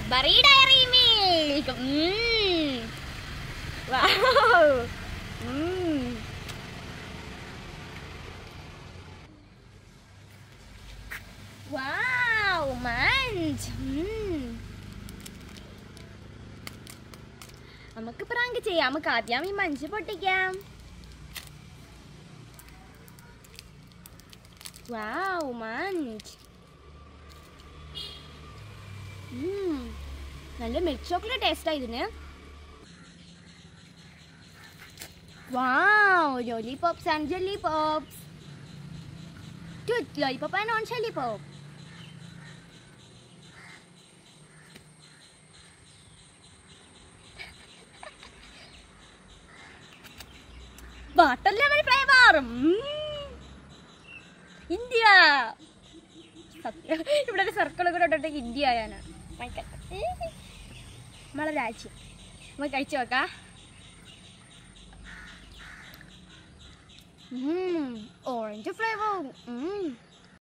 Bury dairy milk wow ഉം. Wow munch ഉം. നമുക്ക് പ്രാങ്ക് ചെയ്യാം നമുക്ക് ആദ്യം ഈ മഞ്ച് പൊട്ടിക്കാം വൗ മഞ്ച് ഉം. നല്ല മിൽക്ക് ചോക്ലേറ്റ് ടേസ്റ്റാ ഇതിന് wow lollipops and jelly pops lollipop and on jelly pop water lemon flavour India സത്യം ഇവിടെ ഒരു സർക്കിൾ കൂടെ ഇട്ടിട്ട് ഇന്ത്യ ആയാണ് നമ്മളെ രാജ്യം നമുക്ക് കഴിച്ചു നോക്കാം ഓറഞ്ച് ഫ്ലേവർ